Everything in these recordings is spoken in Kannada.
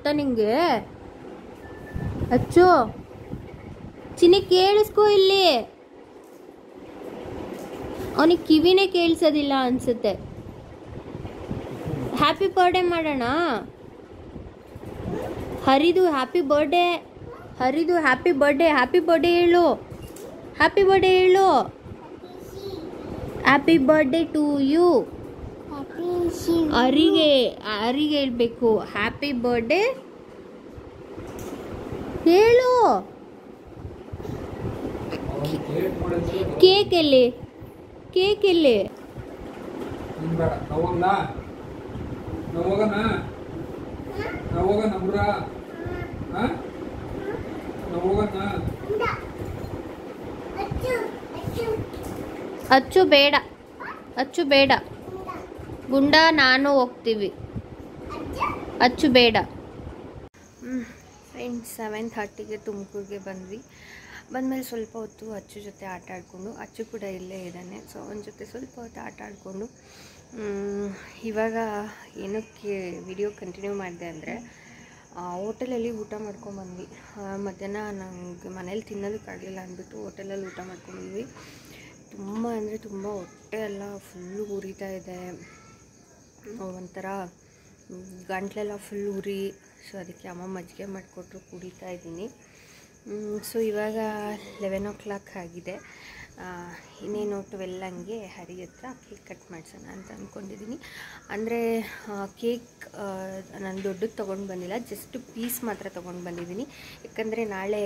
ಗೊತ್ತಾ ನಿಂಗೆ ಅಚ್ಚು ಚಿನಿ ಕೇಳಿಸ್ಕೊ ಇಲ್ಲಿ ಅವನಿಗೆ ಕಿವಿನೇ ಕೇಳಿಸೋದಿಲ್ಲ ಅನ್ಸುತ್ತೆ ಹ್ಯಾಪಿ ಬರ್ಡೇ ಮಾಡೋಣ ಹರಿದು ಹ್ಯಾಪಿ ಬರ್ಡೇ ಹರಿದು ಹ್ಯಾಪಿ ಬರ್ಡೇ ಹ್ಯಾಪಿ ಬರ್ಡೇ ಹೇಳು ಹ್ಯಾಪಿ ಬರ್ಡೇ ಹೇಳು ಹ್ಯಾಪಿ ಬರ್ಡೇ ಟು ಯು ಅರಿಗೆ ಅರಿಗೆ ಹೇಳ್ಬೇಕು ಹ್ಯಾಪಿ ಬರ್ಡೇ ಹೇಳು ಕೇಕ್ ಎಲ್ಲಿ ಕೇಕ್ ಎಲ್ಲಿ ನೀನ್ ಬೇಡ ನಾವು ಹೋಗಲ್ಲ ನಾವು ಹೋಗೋಣ ನಾವು ಹೋಗೋಣ ಬುಡ್ರ ಹಾ ನಾವು ಹೋಗೋಣ ಅಚ್ಚು ಬೇಡ ಅಚ್ಚು ಬೇಡ ಗುಂಡ ನಾನು ಹೋಗ್ತೀವಿ ಅಚ್ಚು ಬೇಡ ಫ್ರೆಂಡ್ಸ್ ಸೆವೆನ್ ಥರ್ಟಿಗೆ ತುಮಕೂರಿಗೆ ಬಂದ್ವಿ ಬಂದಮೇಲೆ ಸ್ವಲ್ಪ ಹೊತ್ತು ಅಚ್ಚು ಜೊತೆ ಆಟ ಆಡಿಕೊಂಡು ಅಚ್ಚು ಕೂಡ ಇಲ್ಲೇ ಇದ್ದಾನೆ ಸೊ ಅವನ ಜೊತೆ ಸ್ವಲ್ಪ ಹೊತ್ತು ಆಟ ಆಡಿಕೊಂಡು ಇವಾಗ ಏನಕ್ಕೆ ವಿಡಿಯೋ ಕಂಟಿನ್ಯೂ ಮಾಡಿದೆ ಅಂದರೆ ಹೋಟೆಲಲ್ಲಿ ಊಟ ಮಾಡ್ಕೊಂಬಂದ್ವಿ ಆ, ಮಧ್ಯಾಹ್ನ ನಂಗೆ ಮನೇಲಿ ತಿನ್ನೋದಕ್ಕಾಗಲಿಲ್ಲ ಅಂದ್ಬಿಟ್ಟು ಹೋಟೆಲಲ್ಲಿ ಊಟ ಮಾಡ್ಕೊಂಡ್ಬಂದ್ವಿ ತುಂಬ ಅಂದರೆ ತುಂಬ ಹೊಟ್ಟೆ ಎಲ್ಲ ಫುಲ್ಲು ಉರಿತಾ ಇದೆ ಒಂಥರ ಮ್, ಗಂಟ್ಲೆಲ್ಲ ಫುಲ್ ಉರಿ ಸೊ ಅದಕ್ಕೆ ಅಮ್ಮ ಮಜ್ಜಿಗೆ ಮಾಡಿಕೊಟ್ರು ಕುಡಿತಾ ಇದ್ದೀನಿ ಸೊ ಇವಾಗ ಲೆವೆನ್ ಓ ಕ್ಲಾಕ್ ಆಗಿದೆ ಆ, ಇನ್ನೇನು ಟ್ವೆಲ್ ಹಂಗೆ ಹರಿ ಹತ್ರ ಕೇಕ್ ಕಟ್ ಮಾಡಿಸೋಣ ಅಂತ ಅಂದ್ಕೊಂಡಿದ್ದೀನಿ ಅಂದರೆ ಕೇಕ್ ನಾನು ದೊಡ್ಡದು ತೊಗೊಂಡು ಬಂದಿಲ್ಲ ಜಸ್ಟ್ ಪೀಸ್ ಮಾತ್ರ ತೊಗೊಂಡು ಬಂದಿದ್ದೀನಿ ಯಾಕಂದರೆ ನಾಳೆ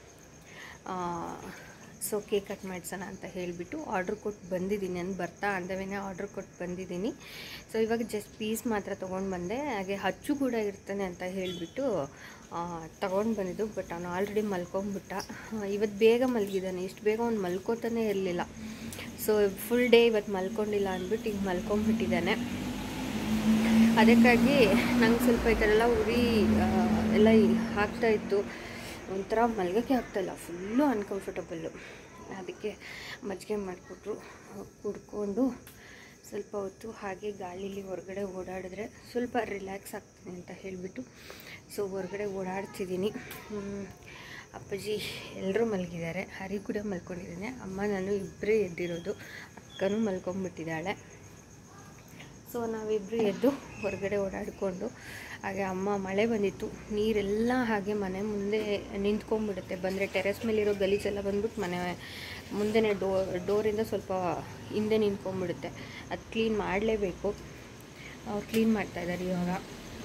ಸೊ ಕೇಕ್ ಕಟ್ ಮಾಡಿಸೋಣ ಅಂತ ಹೇಳಿಬಿಟ್ಟು ಆರ್ಡ್ರ್ ಕೊಟ್ಟು ಬಂದಿದ್ದೀನಿ ನಾನು ಬರ್ತಾ ಅಂದವೇನೆ ಆರ್ಡ್ರ್ ಕೊಟ್ಟು ಬಂದಿದ್ದೀನಿ ಸೊ ಇವಾಗ ಜಸ್ಟ್ ಪೀಸ್ ಮಾತ್ರ ತೊಗೊಂಡು ಬಂದೆ ಹಾಗೆ ಹಚ್ಚು ಕೂಡ ಇರ್ತಾನೆ ಅಂತ ಹೇಳಿಬಿಟ್ಟು ತೊಗೊಂಡು ಬಂದಿದ್ದು ಬಟ್ ಅವನು ಆಲ್ರೆಡಿ ಮಲ್ಕೊಂಬಿಟ್ಟ ಇವತ್ತು ಬೇಗ ಮಲಗಿದ್ದಾನೆ ಇಷ್ಟು ಬೇಗ ಅವ್ನು ಮಲ್ಕೋತಾನೆ ಇರಲಿಲ್ಲ ಸೊ ಫುಲ್ ಡೇ ಇವತ್ತು ಮಲ್ಕೊಂಡಿಲ್ಲ ಅಂದ್ಬಿಟ್ಟು ಈಗ ಮಲ್ಕೊಂಬಿಟ್ಟಿದ್ದಾನೆ ಅದಕ್ಕಾಗಿ ನಂಗೆ ಸ್ವಲ್ಪ ಈ ಥರ ಎಲ್ಲ ಉರಿ ಆ, ಎಲ್ಲ ಈ- ಆಗ್ತಾ ಇತ್ತು ಒಂಥರ ಮಲ್ಗೋಕ್ಕೆ ಆಗ್ತಾಯಿಲ್ಲ ಫುಲ್ಲು ಅನ್ಕಂಫರ್ಟಬಲ್ಲು ಅದಕ್ಕೆ ಮಜ್ಜಿಗೆ ಮಾಡಿಕೊಟ್ರು ಕುಡ್ಕೊಂಡು ಸ್ವಲ್ಪ ಹೊತ್ತು ಹಾಗೆ ಗಾಳೀಲಿ ಹೊರಗಡೆ ಓಡಾಡಿದ್ರೆ ಸ್ವಲ್ಪ ರಿಲ್ಯಾಕ್ಸ್ ಆಗ್ತೀನಿ ಅಂತ ಹೇಳಿಬಿಟ್ಟು ಸೊ ಹೊರಗಡೆ ಓಡಾಡ್ತಿದ್ದೀನಿ ಹ್ಮ್. ಅಪ್ಪಾಜಿ ಎಲ್ಲರೂ ಮಲಗಿದ್ದಾರೆ ಹರಿ ಕೂಡ ಮಲ್ಕೊಂಡಿದ್ದಾನೆ ಅಮ್ಮ ನಾನು ಇಬ್ಬರೇ ಎದ್ದಿರೋದು ಅಕ್ಕನೂ ಮಲ್ಕೊಂಡ್ಬಿಟ್ಟಿದ್ದಾಳೆ ಸೊ ನಾವಿಬ್ಬರು ಎದ್ದು ಹೊರಗಡೆ ಓಡಾಡಿಕೊಂಡು ಹಾಗೆ ಅಮ್ಮ ಮಳೆ ಬಂದಿತ್ತು ನೀರೆಲ್ಲ ಹಾಗೆ ಮನೆ ಮುಂದೆ ನಿಂತ್ಕೊಂಡ್ಬಿಡುತ್ತೆ ಬಂದರೆ ಟೆರೆಸ್ ಮೇಲಿರೋ ಗಲೀಜೆಲ್ಲ ಬಂದ್ಬಿಟ್ಟು ಮನೆ ಮುಂದೆನೇ ಡೋ ಡೋರಿಂದ ಸ್ವಲ್ಪ ಹಿಂದೆ ನಿಂತ್ಕೊಂಡ್ಬಿಡುತ್ತೆ ಅದು ಕ್ಲೀನ್ ಮಾಡಲೇಬೇಕು ಅವ್ರು ಕ್ಲೀನ್ ಮಾಡ್ತಾಯಿದ್ದಾರೆ ಇವಾಗ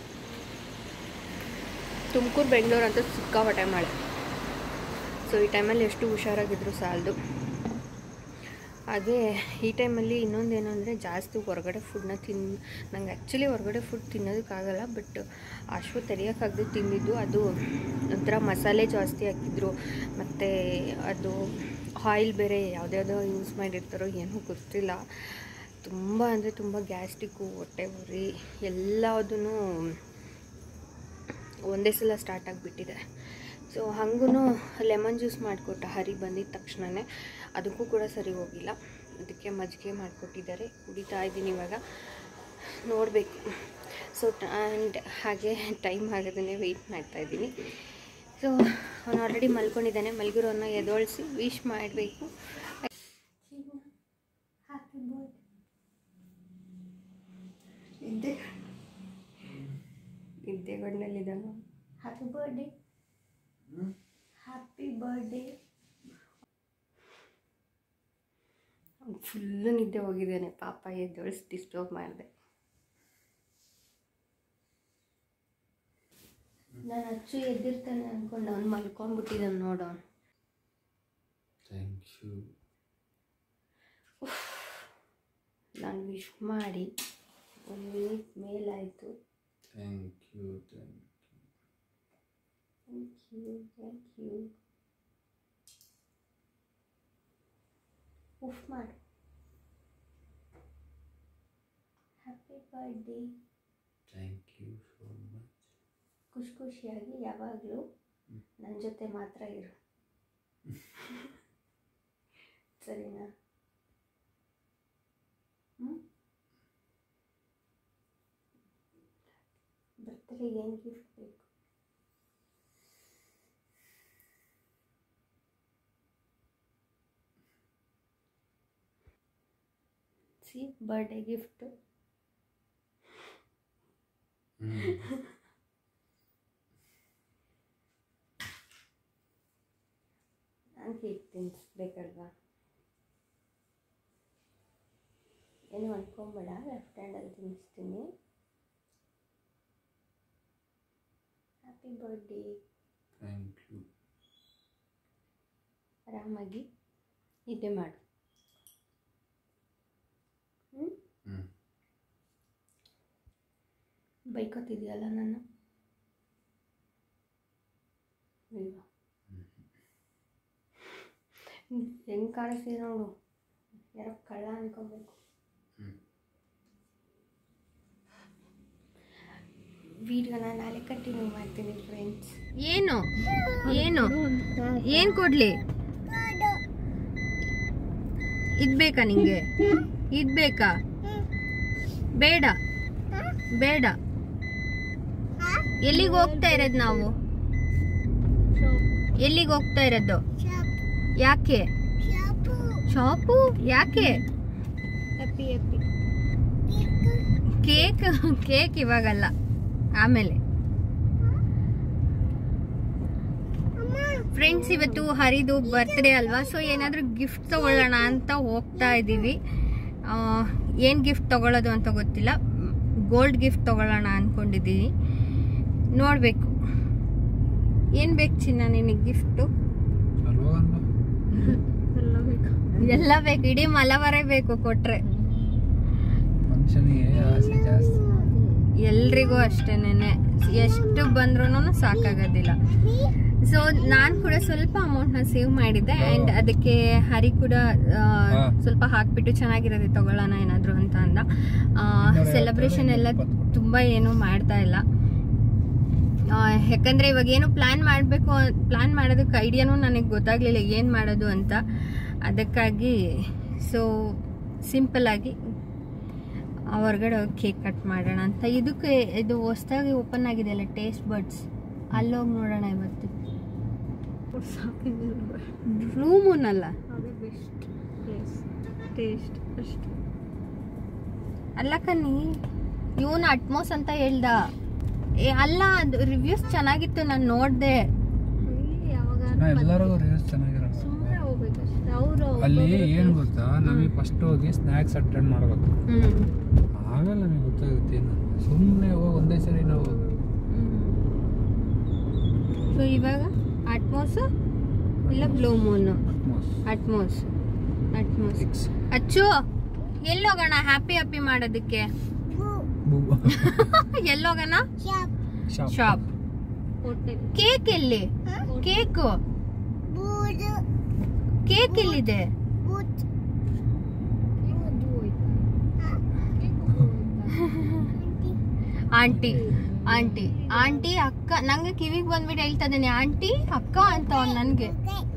ತುಮಕೂರು ಬೆಂಗಳೂರು ಅಂತ ಸಿಕ್ಕಾಪಟ್ಟೆ ಮಳೆ ಸೊ ಈ ಟೈಮಲ್ಲಿ ಎಷ್ಟು ಹುಷಾರಾಗಿದ್ರು ಸಾಲದು ಹಾಗೆ ಈ ಟೈಮಲ್ಲಿ ಇನ್ನೊಂದೇನು ಅಂದರೆ ಜಾಸ್ತಿ ಹೊರಗಡೆ ಫುಡ್ನ ತಿನ್ ನಂಗೆ ಆ್ಯಕ್ಚುಲಿ ಹೊರಗಡೆ ಫುಡ್ ತಿನ್ನೋದಕ್ಕಾಗಲ್ಲ ಬಟ್ ಅಷ್ಟು ತೆರೆಯೋಕ್ಕಾಗದೆ ತಿಂದಿದ್ದು ಅದು ಒಂಥರ ಮಸಾಲೆ ಜಾಸ್ತಿ ಹಾಕಿದ್ರು ಮತ್ತು ಅದು ಆಯಿಲ್ ಬೇರೆ ಯಾವುದ್ಯಾವುದೋ ಯೂಸ್ ಮಾಡಿರ್ತಾರೋ ಏನೂ ಗೊತ್ತಿಲ್ಲ ತುಂಬ ಅಂದರೆ ತುಂಬ ಗ್ಯಾಸ್ಟಿಕ್ಕು ಹೊಟ್ಟೆ ಉರಿ ಎಲ್ಲದೂ ಒಂದೇ ಸಲ ಸ್ಟಾರ್ಟ್ ಆಗಿಬಿಟ್ಟಿದೆ ಸೊ ಹಾಗೂ ಲೆಮನ್ ಜ್ಯೂಸ್ ಮಾಡಿಕೊಟ್ಟ ಹರಿ ಬಂದಿದ್ದ ತಕ್ಷಣವೇ ಅದಕ್ಕೂ ಕೂಡ ಸರಿ ಹೋಗಿಲ್ಲ ಅದಕ್ಕೆ ಮಜ್ಜಿಗೆ ಮಾಡಿಕೊಟ್ಟಿದ್ದಾರೆ ಕುಡಿತಾ ಇದ್ದೀನಿ ಇವಾಗ ನೋಡಬೇಕು ಸೊ ಆ್ಯಂಡ್ ಹಾಗೆ ಟೈಮ್ ಆಗೋದನ್ನೇ ವೆಯ್ಟ್ ಮಾಡ್ತಾ ಇದ್ದೀನಿ ಸೊ ಅವನು ಆಲ್ರೆಡಿ ಮಲ್ಕೊಂಡಿದ್ದಾನೆ ಮಲಗಿರೋನ್ನ ಎದೊಳಿಸಿ ವಿಶ್ ಮಾಡಬೇಕು ಹ್ಯಾಪಿ ಬರ್ಡ್ ನಿದ್ದೆ ನಿದ್ದೆಗೊಂಡಲ್ಲಿದ್ದಾನು happy birthday happy birthday full ನಿದ್ದೆ ಹೋಗಿದ್ದಾನೆ ಪಾಪ ಎದ್ದೊಳಿಸಿ ಡಿಸ್ಟರ್ಬ್ ಮಾಡಿದೆ ನಾನು ಅಚ್ಚು ಎದ್ದಿರ್ತಾನೆ ಅಂದ್ಕೊಂಡು ಅವ್ನು ಮಲ್ಕೊಂಡ್ಬಿಟ್ಟಿದ್ದಾನೆ ನೋಡೋ ಥ್ಯಾಂಕ್ ಯು ನಾನು ವಿಶ್ ಮಾಡಿ ಒಂದು ವೀಕ್ ಮೇಲಾಯಿತು thank you thank thank you thank you ಉಫ್ ಮಾಡು happy birthday thank you so much ಖುಷಿ ಖುಷಿಯಾಗಿ ಯಾವಾಗಲೂ ನನ್ನ ಜೊತೆ ಮಾತ್ರ ಇರು ಸರಿನಾ ಹ್ಞೂ ಬರ್ತಡೆಗೆ ಏನು ಗಿಫ್ಟ್ ಬೇಕು ಸಿ ಬರ್ಡೇ ಗಿಫ್ಟ್ ಹ್ಮ್. ನಾನು ಕೇಕ್ ತಿನ್ನಿಸ್ಬೇಕಲ್ವಾ ಏನು ಅನ್ಕೊಂಬೇಡ ಲೆಫ್ಟ್ ಹ್ಯಾಂಡಲ್ಲಿ ತಿನ್ನಿಸ್ತೀನಿ ಹ್ಯಾಪಿ ಬರ್ಡೇ ಥ್ಯಾಂಕ್ ಯು ಆರಾಮಾಗಿ ನಿದ್ದೆ ಮಾಡು ಹ್ಞೂ ಹ್ಞೂ ಬೈಕೋತಿದ್ಯಲ್ಲ ನನ್ನ ಇಲ್ವಾ ಹೆಂಗೆ ಕಾಣಿಸ್ತೀವಿ ನೋಡು ಯಾರೋ ಕಳ್ಳ ಅನ್ಕೋಬೇಕು ಹ್ಮ್. ವಿಡಿಯೋನ ನಾಳೆ ಕಂಟಿನ್ಯೂ ಮಾಡ್ತೀನಿ ಫ್ರೆಂಡ್ಸ್ ಏನು ಏನು ಏನು ಕೊಡ್ಲಿ ಇದ್ ಬೇಕಾ ನಿಂಗೆ ಇದ್ ಬೇಕಾ ಬೇಡ ಬೇಡ ಎಲ್ಲಿಗೆ ಹೋಗ್ತಾ ಇರೋದು ನಾವು ಎಲ್ಲಿಗೆ ಹೋಗ್ತಾ ಇರೋದು ಯಾಕೆ ಶಾಪು ಯಾಕೆ ಕೇಕ್ ಕೇಕ್ ಇವಾಗಲ್ಲ ಆಮೇಲೆ ಫ್ರೆಂಡ್ಸ್ ಇವತ್ತು ಹರಿದು ಬರ್ತ್ಡೇ ಅಲ್ವಾ ಸೊ ಏನಾದರೂ ಗಿಫ್ಟ್ ತಗೊಳ್ಳೋಣ ಅಂತ ಹೋಗ್ತಾ ಇದ್ದೀವಿ ಏನು ಗಿಫ್ಟ್ ತಗೊಳ್ಳೋದು ಅಂತ ಗೊತ್ತಿಲ್ಲ ಗೋಲ್ಡ್ ಗಿಫ್ಟ್ ತಗೊಳ್ಳೋಣ ಅಂದ್ಕೊಂಡಿದ್ದೀವಿ ನೋಡಬೇಕು ಏನು ಬೇಕು ಚಿನ್ನ ನಿನಗೆ ಗಿಫ್ಟು ಚಲೋ ಅಂದ ಎಲ್ಲ ಬೇಕು ಇಡೀ ಮಲವರೇ ಬೇಕು ಕೊಟ್ರೆ ಮನುಷ್ಯನಿಗೆ ಆಸೆ ಜಾಸ್ತಿ ಎಲ್ರಿಗೂ ಅಷ್ಟೇನೆ ಎಷ್ಟು ಬಂದ್ರೂ ಸಾಕಾಗೋದಿಲ್ಲ ಸೊ ನಾನು ಕೂಡ ಸ್ವಲ್ಪ ಅಮೌಂಟ್ನ ಸೇವ್ ಮಾಡಿದ್ದೆ ಆ್ಯಂಡ್ ಅದಕ್ಕೆ ಹರಿ ಕೂಡ ಆ, ಹಾ. ಸ್ವಲ್ಪ ಹಾಕ್ಬಿಟ್ಟು ಚೆನ್ನಾಗಿರೋದು ತಗೊಳ್ಳೋಣ ಏನಾದರೂ ಅಂತ ಅಂದ ಸೆಲೆಬ್ರೇಷನ್ ಎಲ್ಲ ತುಂಬ ಏನೂ ಮಾಡ್ತಾ ಇಲ್ಲ ಆ, ಯಾಕಂದ್ರೆ ಇವಾಗ ಏನು ಪ್ಲಾನ್ ಮಾಡಬೇಕು ಪ್ಲಾನ್ ಮಾಡೋದಕ್ಕೆ ಐಡಿಯಾನು ನನಗೆ ಗೊತ್ತಾಗ್ಲಿಲ್ಲ ಏನು ಮಾಡೋದು ಅಂತ ಅದಕ್ಕಾಗಿ ಸೊ ಸಿಂಪಲ್ ಆಗಿ ಹೊರಗಡೆ ಹೋಗಿ ಕೇಕ್ ಕಟ್ ಮಾಡೋಣ ಅಂತ ಇದಕ್ಕೆ ಇದು ಹೊಸ್ದಾಗಿ ಓಪನ್ ಆಗಿದೆ ಅಲ್ಲ ಟೇಸ್ಟ್ ಬರ್ಡ್ಸ್ ಅಲ್ಲೋಗಿ ನೋಡೋಣ ಇವತ್ತು ರೂಮುನಲ್ಲ ಅಲ್ಲ ಕನ್ನಿ ಇವನು ಅಟ್ಮೋಸ್ ಅಂತ ಹೇಳ್ದ ಏ ಅಲ್ಲ ಅದು ರಿವ್ಯೂಸ್ ಚೆನ್ನಾಗಿತ್ತು ನಾನು ನೋಡ್ದೆ ನಾ ಎಲ್ಲರಿಗೂ ರಿವ್ಯೂಸ್ ಚೆನ್ನಾಗಿರೋ ಅಲ್ಲಿ ಏನು ಗೊತ್ತಾ ನಮಗೆ ಫಸ್ಟ್ ಹೋಗಿ ಸ್ನ್ಯಾಕ್ಸ್ ಅಟೆಂಡ್ ಮಾಡ್ಬೇಕು ಹ್ಮ್ ಆಮೇಲೆ ನಮಗೆ ಗೊತ್ತಾಗುತ್ತೆ ಏನು ಸುಮ್ಮನೆ ಹೋಗಿ ಒಂದೇ ಸರಿ ನಾವು ಸೊ ಇವಾಗ ಅಟ್ಮೋಸ್ ಇಲ್ಲ blue moon Atmos Atmos six ಅಚ್ಚು ಎಲ್ಲೋಗೋಣ ಹ್ಯಾಪಿ ಹ್ಯಾಪಿ ಮಾಡೋದಕ್ಕೆ ಎಲ್ಲೋಗೋಣ ಶಾಪ್ ಶಾಪ್ ಕೇಕ್ ಎಲ್ಲಿ ಕೇಕ್ ಕೇಕ್ ಎಲ್ಲಿದೆ ಆಂಟಿ ಆಂಟಿ ಆಂಟಿ ಅಕ್ಕ ನಂಗೆ ಕಿವಿಗೆ ಬಂದ್ಬಿಟ್ಟು ಹೇಳ್ತಾ ಇದ್ದೀನಿ ಆಂಟಿ ಅಕ್ಕ ಅಂತ ಅವ್ನು ನನ್ಗೆ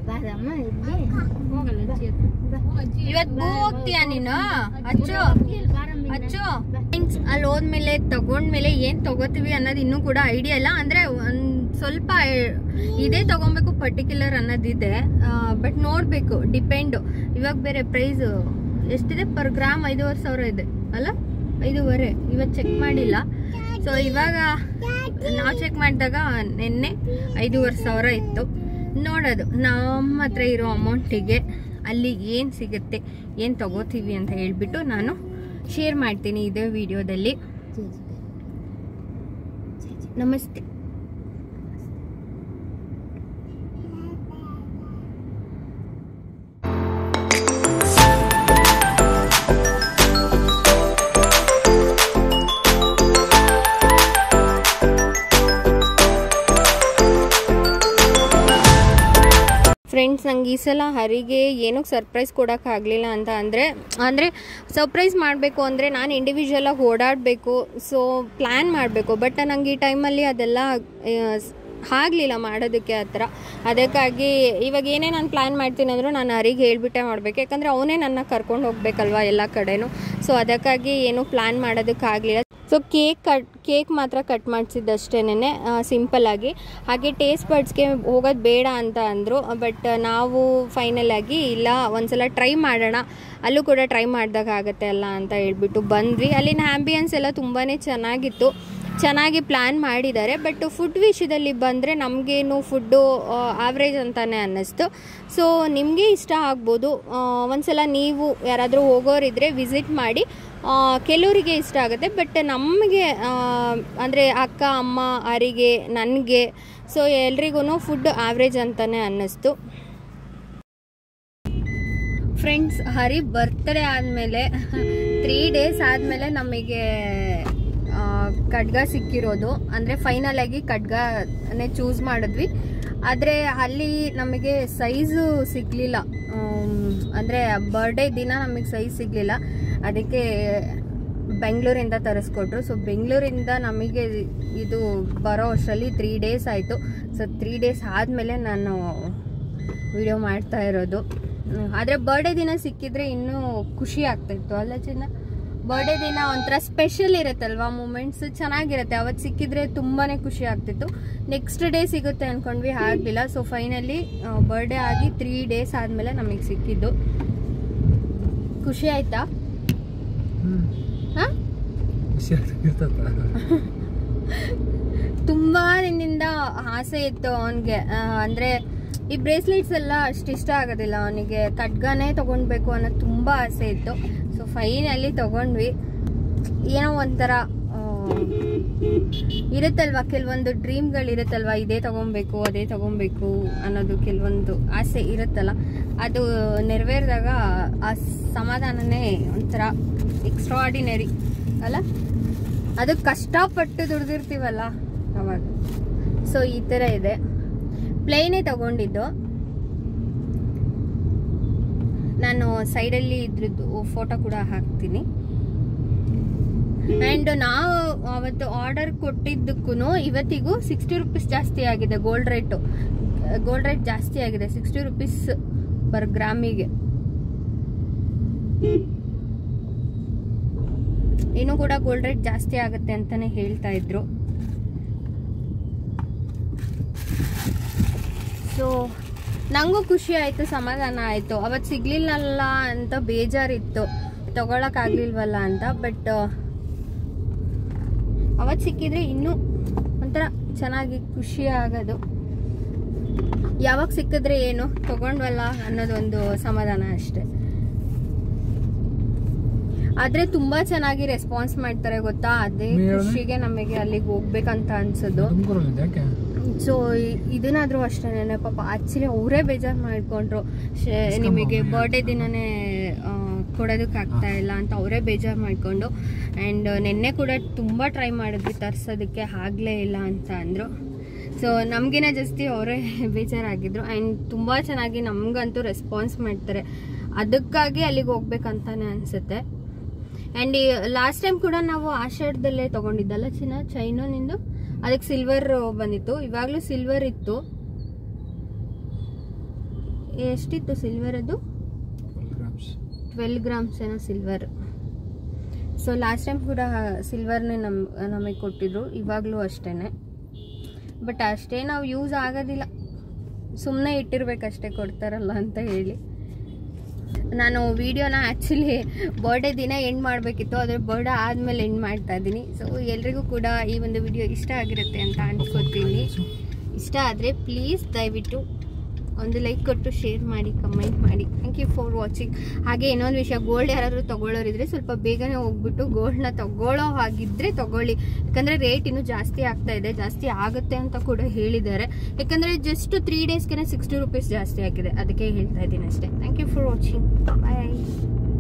ಇವತ್ ಬೂ ಹೋಗ್ತೀಯಾ ನೀನು ಅಚ್ಚು ಅಚ್ಚು Things ಅಲ್ಲಿ ಹೋದ್ಮೇಲೆ ತಗೊಂಡ್ಮೇಲೆ ಏನ್ ತಗೋತೀವಿ ಅನ್ನೋದು ಇನ್ನೂ ಕೂಡ ಐಡಿಯಾ ಇಲ್ಲ ಅಂದ್ರೆ ಒಂದ್ ಸ್ವಲ್ಪ ಇದೇ ತಗೊಬೇಕು ಪರ್ಟಿಕ್ಯುಲರ್ ಅನ್ನೋದಿದೆ ಬಟ್ ನೋಡ್ಬೇಕು ಡಿಪೆಂಡ್ ಇವಾಗ ಬೇರೆ ಪ್ರೈಸ್ ಎಷ್ಟಿದೆ ಪರ್ ಗ್ರಾಮ್ ಐದೂವರೆ ಸಾವಿರ ಇದೆ ಅಲ್ಲ ಐದೂವರೆ ಇವತ್ತು ಚೆಕ್ ಮಾಡಿಲ್ಲ ಸೊ ಇವಾಗ ನಾವು ಚೆಕ್ ಮಾಡಿದಾಗ ನಿನ್ನೆ ಐದೂವರೆ ಸಾವಿರ ಇತ್ತು ನೋಡೋದು ನಮ್ಮ ಹತ್ರ ಇರೋ ಅಮೌಂಟಿಗೆ ಅಲ್ಲಿ ಏನು ಸಿಗುತ್ತೆ ಏನು ತಗೋತೀವಿ ಅಂತ ಹೇಳ್ಬಿಟ್ಟು ನಾನು ಶೇರ್ ಮಾಡ್ತೀನಿ ಇದೇ ವಿಡಿಯೋದಲ್ಲಿ ನಮಸ್ತೆ ಫ್ರೆಂಡ್ಸ್ ನಂಗೆ ಈ ಸಲ ಹರಿಗೆ ಏನಕ್ಕೆ ಸರ್ಪ್ರೈಸ್ ಕೊಡೋಕ್ಕಾಗಲಿಲ್ಲ ಅಂತ ಅಂದರೆ ಅಂದರೆ ಸರ್ಪ್ರೈಸ್ ಮಾಡಬೇಕು ಅಂದರೆ ನಾನು ಇಂಡಿವಿಜುವಲಾಗಿ ಓಡಾಡಬೇಕು ಸೊ ಪ್ಲ್ಯಾನ್ ಮಾಡಬೇಕು ಬಟ್ ನಂಗೆ ಈ ಟೈಮಲ್ಲಿ ಅದೆಲ್ಲ ಆಗಲಿಲ್ಲ ಮಾಡೋದಕ್ಕೆ ಆ ಥರ ಅದಕ್ಕಾಗಿ ಇವಾಗ ಏನೇ ನಾನು ಪ್ಲ್ಯಾನ್ ಮಾಡ್ತೀನಿ ಅಂದರೂ ನಾನು ಹರಿಗೆ ಹೇಳಿಬಿಟ್ಟೆ ಮಾಡಬೇಕು ಯಾಕಂದರೆ ಅವನೇ ನನ್ನ ಕರ್ಕೊಂಡು ಹೋಗ್ಬೇಕಲ್ವ ಎಲ್ಲ ಕಡೆನೂ ಸೊ ಅದಕ್ಕಾಗಿ ಏನು ಪ್ಲ್ಯಾನ್ ಮಾಡೋದಕ್ಕಾಗಲಿಲ್ಲ ಸೊ ಕೇಕ್ ಕಟ್ ಕೇಕ್ ಮಾತ್ರ ಕಟ್ ಮಾಡಿಸಿದ್ದಷ್ಟೇನೆ ಸಿಂಪಲ್ಲಾಗಿ ಹಾಗೆ ಟೇಸ್ಟ್ ಬಡ್ಸ್ಗೆ ಹೋಗೋದು ಬೇಡ ಅಂತ ಅಂದರು ಬಟ್ ನಾವು ಫೈನಲ್ ಆಗಿ ಇಲ್ಲ ಒಂದ್ಸಲ ಟ್ರೈ ಮಾಡೋಣ ಅಲ್ಲೂ ಕೂಡ ಟ್ರೈ ಮಾಡಿದಾಗ ಆಗುತ್ತೆ ಅಲ್ಲ ಅಂತ ಹೇಳ್ಬಿಟ್ಟು ಬಂದ್ವಿ ಅಲ್ಲಿನ ಆ್ಯಂಬಿಯನ್ಸ್ ಎಲ್ಲ ತುಂಬಾ ಚೆನ್ನಾಗಿತ್ತು ಚೆನ್ನಾಗಿ ಪ್ಲ್ಯಾನ್ ಮಾಡಿದ್ದಾರೆ ಬಟ್ ಫುಡ್ ವಿಷಯದಲ್ಲಿ ಬಂದರೆ ನಮಗೇನು ಫುಡ್ಡು ಆವ್ರೇಜ್ ಅಂತಲೇ ಅನ್ನಿಸ್ತು ಸೊ ನಿಮಗೆ ಇಷ್ಟ ಆಗ್ಬೋದು ಆ, ಒಂದ್ಸಲ ನೀವು ಯಾರಾದರೂ ಹೋಗೋರಿದ್ರೆ ವಿಸಿಟ್ ಮಾಡಿ ಆ, ಕೆಲವರಿಗೆ ಇಷ್ಟ ಆಗುತ್ತೆ ಬಟ್ ನಮಗೆ ಅಂದರೆ ಅಕ್ಕ ಅಮ್ಮ ಅರಿಗೆ ನನಗೆ ಸೊ ಎಲ್ರಿಗೂ ಫುಡ್ ಆವ್ರೇಜ್ ಅಂತಲೇ ಅನ್ನಿಸ್ತು ಫ್ರೆಂಡ್ಸ್ ಹರಿ ಬರ್ತ್ಡೇ ಆದಮೇಲೆ ತ್ರೀ ಡೇಸ್ ಆದಮೇಲೆ ನಮಗೆ ಆ, ಖಡ್ಗ ಸಿಕ್ಕಿರೋದು ಅಂದರೆ ಫೈನಲ್ ಆಗಿ ಖಡ್ಗನೇ ಚೂಸ್ ಮಾಡಿದ್ವಿ ಆದರೆ ಅಲ್ಲಿ ನಮಗೆ ಸೈಜು ಸಿಗಲಿಲ್ಲ ಅಂದರೆ ಬರ್ಡೇ ದಿನ ನಮಗೆ ಸೈಜ್ ಸಿಗಲಿಲ್ಲ ಅದಕ್ಕೆ ಬೆಂಗಳೂರಿಂದ ತರಿಸ್ಕೊಟ್ರು ಸೊ ಬೆಂಗಳೂರಿಂದ ನಮಗೆ ಇದು ಬರೋ ಅಷ್ಟರಲ್ಲಿ ತ್ರೀ ಡೇಸ್ ಆಯಿತು ಸೊ ತ್ರೀ ಡೇಸ್ ಆದಮೇಲೆ ನಾನು ವಿಡಿಯೋ ಮಾಡ್ತಾ ಇರೋದು ಹ್ಮ್, ಆದ್ರೆ ಬರ್ಡೇ ದಿನ ಸಿಕ್ಕಿದ್ರೆ ಇನ್ನೂ ಖುಷಿ ಆಗ್ತಾಯಿತ್ತು ಅಲ್ಲ ಚಿನ್ನ ಬರ್ಡೇ ದಿನ ಒಂಥರ ಸ್ಪೆಷಲ್ ಇರುತ್ತಲ್ವಾ ಮೂಮೆಂಟ್ಸ್ ಚೆನ್ನಾಗಿರುತ್ತೆ ಅವತ್ತು ಸಿಕ್ಕಿದ್ರೆ ತುಂಬಾನೇ ಖುಷಿ ಆಗ್ತಿತ್ತು ನೆಕ್ಸ್ಟ್ ಡೇ ಸಿಗುತ್ತೆ ಅನ್ಕೊಂಡ್ವಿ ಆಗಲಿಲ್ಲ ಸೊ ಫೈನಲಿ ಬರ್ಡೇ ಆಗಿ ತ್ರೀ ಡೇಸ್ ಆದಮೇಲೆ ನಮಗೆ ಸಿಕ್ಕಿದ್ದು ಖುಷಿ ಆಯ್ತಾ ಹ್ಮ್ ಹಾಂ ಖುಷಿ ಆಗ್ತಿರ್ತದ ತುಂಬಾ ದಿನದಿಂದ ಆಸೆ ಇತ್ತು ಅವನಿಗೆ ಅಂದ್ರೆ ಈ ಬ್ರೇಸ್ಲೆಟ್ಸ್ ಎಲ್ಲ ಅಷ್ಟು ಇಷ್ಟ ಆಗೋದಿಲ್ಲ ಅವನಿಗೆ ಖಡ್ಗನೇ ತಗೊಳ್ಬೇಕು ಅನ್ನೋ ತುಂಬಾ ಆಸೆ ಇತ್ತು ಸೊ ಫೈನಲಿ ತಗೊಂಡ್ವಿ ಏನೋ ಒಂಥರ ಆ, ಇರುತ್ತಲ್ವಾ ಕೆಲವೊಂದು ಡ್ರೀಮ್ಗಳು ಇರುತ್ತಲ್ವಾ ಇದೇ ತಗೊಬೇಕು ಅದೇ ತಗೊಬೇಕು ಅನ್ನೋದು ಕೆಲವೊಂದು ಆಸೆ ಇರುತ್ತಲ್ಲ ಅದು ನೆರವೇರಿದಾಗ ಆ ಸಮಾಧಾನನೇ ಒಂಥರ ಎಕ್ಸ್ಟ್ರಾಡಿನರಿ ಅಲ್ಲ ಅದು ಕಷ್ಟಪಟ್ಟು ದುಡ್ದಿರ್ತೀವಲ್ಲ ಅವಾಗ ಸೊ ಈ ಥರ ಇದೆ ಪ್ಲೇನೇ ತಗೊಂಡಿದ್ದು ನಾನು ಸೈಡಲ್ಲಿ ಇದ್ರದ್ದು ಫೋಟೋ ಕೂಡ ಹಾಕ್ತೀನಿ ಆ್ಯಂಡ್ ನಾವು ಅವತ್ತು ಆರ್ಡರ್ ಕೊಟ್ಟಿದ್ದಕ್ಕೂ ಇವತ್ತಿಗೂ ಸಿಕ್ಸ್ಟಿ ರುಪೀಸ್ ಜಾಸ್ತಿ ಆಗಿದೆ ಗೋಲ್ಡ್ ರೇಟು ಗೋಲ್ಡ್ ರೇಟ್ ಜಾಸ್ತಿ ಆಗಿದೆ ಸಿಕ್ಸ್ಟಿ ರುಪೀಸ್ ಪರ್ ಗ್ರಾಮಿಗೆ ಇನ್ನೂ ಕೂಡ ಗೋಲ್ಡ್ ರೇಟ್ ಜಾಸ್ತಿ ಆಗುತ್ತೆ ಅಂತಾನೆ ಹೇಳ್ತಾ ಇದ್ರು ಸೊ ನಂಗೂ ಖುಷಿ ಆಯಿತು ಸಮಾಧಾನ ಆಯಿತು ಅವತ್ತು ಸಿಗ್ಲಿಲ್ಲಲ್ಲ ಅಂತ ಬೇಜಾರಿತ್ತು ತಗೊಳಕ್ಕಾಗ್ಲಿಲ್ವಲ್ಲ ಅಂತ ಬಟ್ ಅವತ್ತು ಸಿಕ್ಕಿದ್ರೆ ಇನ್ನೂ ಒಂಥರ ಚೆನ್ನಾಗಿ ಖುಷಿ ಆಗೋದು ಯಾವಾಗ ಸಿಕ್ಕಿದ್ರೆ ಏನು ತಗೊಂಡ್ವಲ್ಲ ಅನ್ನೋದೊಂದು ಸಮಾಧಾನ ಅಷ್ಟೆ ಆದ್ರೆ ತುಂಬಾ ಚೆನ್ನಾಗಿ ರೆಸ್ಪಾನ್ಸ್ ಮಾಡ್ತಾರೆ ಗೊತ್ತಾ ಅದೇ ನೀವ್ ಹೇಳ್ದೆ? ಖುಷಿಗೆ ನಮಗೆ ಅಲ್ಲಿಗೆ ಹೋಗ್ಬೇಕಂತ ಅನ್ಸೋದು ತುಮಕೂರಲ್ಲಿ ಯಾಕೆ ಸೊ ಇದನ್ನಾದ್ರೂ ಅಷ್ಟೇನೆ ಪಾಪ ಆಕ್ಚುಲಿ ಅವರೇ ಬೇಜಾರು ಮಾಡ್ಕೊಂಡ್ರು ಶೇ- ಇಸ್ಕೊಂಬ ನಿಮಗೆ ಅವ್ರು. ಬರ್ಡೇ ದಿನನೇ ಆ, ಕೊಡೋದಕ್ಕೆ ಆಗ್ತಾ ಇಲ್ಲ ಅಂತ ಅವರೇ ಬೇಜಾರು ಮಾಡ್ಕೊಂಡು ಆ್ಯಂಡ್ ನಿನ್ನೆ ಕೂಡ ತುಂಬ ಟ್ರೈ ಮಾಡಿದ್ವಿ ತರ್ಸೋದಕ್ಕೆ ಆಗಲೇ ಇಲ್ಲ ಅಂತ ಅಂದರು ಸೊ ನಮಗಿನ ಜಾಸ್ತಿ ಅವರೇ ಬೇಜಾರಾಗಿದ್ರು ಆ್ಯಂಡ್ ತುಂಬ ಚೆನ್ನಾಗಿ ನಮಗಂತೂ ರೆಸ್ಪಾನ್ಸ್ ಮಾಡ್ತಾರೆ ಅದಕ್ಕಾಗಿ ಅಲ್ಲಿಗೆ ಹೋಗ್ಬೇಕಂತಾನೆ ಅನಿಸುತ್ತೆ ಆ್ಯಂಡ್ ಲಾಸ್ಟ್ ಟೈಮ್ ಕೂಡ ನಾವು ಆಷಾಢದಲ್ಲೇ ತೊಗೊಂಡಿದ್ದಲ್ಲ ಚಿನ್ನ ಚೈನು ನಿಂದು ಅದಕ್ಕೆ ಸಿಲ್ವರ್ ಬಂದಿತ್ತು ಇವಾಗಲೂ ಸಿಲ್ವರ್ ಇತ್ತು ಎಷ್ಟಿತ್ತು ಸಿಲ್ವರ್ ಅದು ಗ್ರಾಮ್ಸ್ ಟ್ವೆಲ್ ಗ್ರಾಮ್ಸ್ ಏನೋ ಸಿಲ್ವರ್ ಸೊ ಲಾಸ್ಟ್ ಟೈಮ್ ಕೂಡ ಸಿಲ್ವರ್ನೇ ನಮ್ ನಮಗೆ ಕೊಟ್ಟಿದ್ರು ಇವಾಗಲೂ ಅಷ್ಟೇ ಬಟ್ ಅಷ್ಟೇ ನಾವು ಯೂಸ್ ಆಗೋದಿಲ್ಲ ಸುಮ್ಮನೆ ಇಟ್ಟಿರ್ಬೇಕಷ್ಟೇ ಕೊಡ್ತಾರಲ್ಲ ಅಂತ ಹೇಳಿ ನಾನು ವಿಡಿಯೋನ ಆ್ಯಕ್ಚುಲಿ ಬರ್ಡೇ ದಿನ ಎಂಡ್ ಮಾಡಬೇಕಿತ್ತು ಆದರೆ ಬರ್ಡೇ ಆದಮೇಲೆ ಎಂಡ್ ಮಾಡ್ತಾ ಇದ್ದೀನಿ ಸೊ ಎಲ್ರಿಗೂ ಕೂಡ ಈ ಒಂದು ವಿಡಿಯೋ ಇಷ್ಟ ಆಗಿರುತ್ತೆ ಅಂತ ಅನ್ಕೋತೀನಿ ಇಷ್ಟ ಆದರೆ ಪ್ಲೀಸ್ ದಯವಿಟ್ಟು ಒಂದು ಲೈಕ್ ಕೊಟ್ಟು ಶೇರ್ ಮಾಡಿ ಕಮೆಂಟ್ ಮಾಡಿ ಥ್ಯಾಂಕ್ ಯು ಫಾರ್ ವಾಚಿಂಗ್ ಹಾಗೆ ಇನ್ನೊಂದು ವಿಷಯ ಗೋಲ್ಡ್ ಯಾರಾದರೂ ತೊಗೊಳ್ಳೋರಿದ್ರೆ ಸ್ವಲ್ಪ ಬೇಗನೆ ಹೋಗ್ಬಿಟ್ಟು ಗೋಲ್ಡ್ನ ತಗೊಳ್ಳೋ ಹಾಗಿದ್ರೆ ತಗೊಳ್ಳಿ ಯಾಕಂದರೆ ರೇಟ್ ಇನ್ನೂ ಜಾಸ್ತಿ ಆಗ್ತಾ ಇದೆ ಜಾಸ್ತಿ ಆಗುತ್ತೆ ಅಂತ ಕೂಡ ಹೇಳಿದ್ದಾರೆ ಯಾಕಂದರೆ ಜಸ್ಟ್ ತ್ರೀ ಡೇಸ್ಗೆ ಸಿಕ್ಸ್ಟಿ ರುಪೀಸ್ ಜಾಸ್ತಿ ಆಗಿದೆ ಅದಕ್ಕೆ ಹೇಳ್ತಾ ಇದ್ದೀನಿ ಅಷ್ಟೇ thank you for watching bye